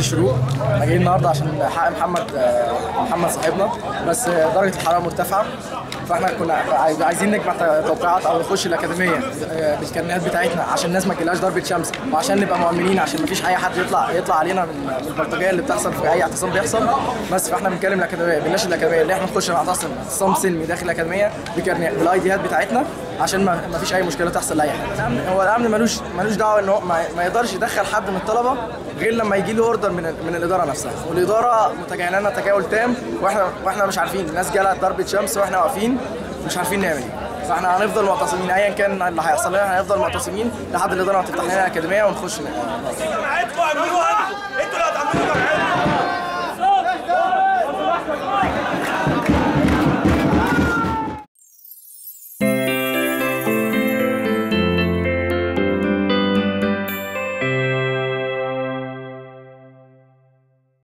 الشروق احنا جايين النهارده عشان حق محمد آه، محمد صاحبنا بس آه، درجه الحراره مرتفعه فاحنا كنا عايز- عايزين نجمع توقعات او نخش الاكاديميه آه، بالكارنيهات بتاعتنا عشان الناس ما تجيلهاش ضربه شمس وعشان نبقى مؤمنين عشان ما فيش اي حد يطلع يطلع علينا من من البلطجيه اللي بتحصل في اي اعتصام بيحصل بس فاحنا بنكلم الاكاديميه بنناشد الاكاديميه اللي احنا نخش نعتصم اعتصام سلمي داخل الاكاديميه بكارنيه بالاي ديات بتاعتنا عشان ما ما فيش اي مشكله تحصل لاي حد الامن هو الامن ملوش ملوش دعوه ان هو ما, ما يقدرش يدخل حد من الطلبه غير لما يجي له اوردر من ال- من الاداره نفسها والاداره متجاهلانا تجاهل تام واحنا واحنا مش عارفين الناس جالها ضربه شمس واحنا واقفين مش عارفين نعمل ايه فاحنا هنفضل معتصمين ايا كان اللي هيحصل لنا هنفضل معتصمين لحد الاداره ما تفتح لنا الاكاديميه ونخش ن- معاكم اعملوها